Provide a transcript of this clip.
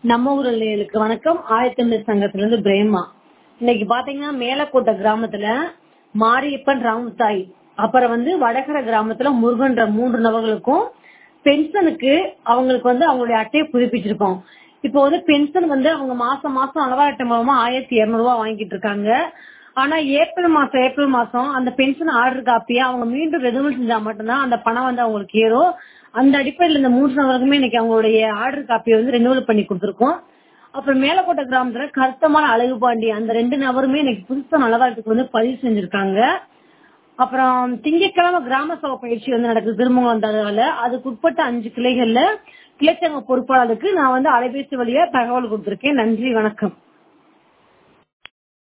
நம்ம ஊர்களுக்கு வணக்கம் ஆயத்தமிழ் சங்கத்துல இருந்து பிரேமா இன்னைக்கு பாத்தீங்கன்னா மேலக்கோட்டை கிராமத்துல மாரியப்பன் ராமசாய் அப்புறம் வந்து வடகர கிராமத்துல முருகன்ற மூன்று நபர்களுக்கும் பென்ஷனுக்கு அவங்களுக்கு வந்து அவங்களுடைய அட்டையை புதுப்பிச்சிருக்கோம் இப்போ வந்து பென்ஷன் வந்து அவங்க மாசம் மாசம் அலவா அட்டை மூலமா ஆயிரத்தி இருநூறு ரூபாய் வாங்கிட்டு இருக்காங்க ஆனா ஏப்ரல் மாசம் ஏப்ரல் மாசம் அந்த பென்ஷன் ஆர்டர் காப்பியை அவங்க மீண்டும் ரெனுவல் செஞ்சா மட்டும்தான் அந்த பணம் வந்து அவங்களுக்கு ஏறும் அந்த அடிப்படையில் இந்த மூன்று நபருக்குமே இன்னைக்கு அவங்களுடைய ஆர்டர் காப்பியை வந்து ரெனுவல் பண்ணி கொடுத்துருக்கோம் அப்புறம் மேலக்கோட்டை கிராமத்துல கருத்தமான அழகு பாண்டி அந்த ரெண்டு நபருமே இன்னைக்கு புதுசா நலவாரத்துக்கு வந்து பதிவு செஞ்சிருக்காங்க அப்புறம் திங்கட்கிழமை கிராம சபை பயிற்சி வந்து நடக்குது திருமங்கலம் வந்ததால அதுக்கு உட்பட்ட அஞ்சு கிளைகள்ல கிளைச்சங்க பொறுப்பாளருக்கு நான் வந்து அலைபேசி வழியா தகவல் கொடுத்திருக்கேன் நன்றி வணக்கம்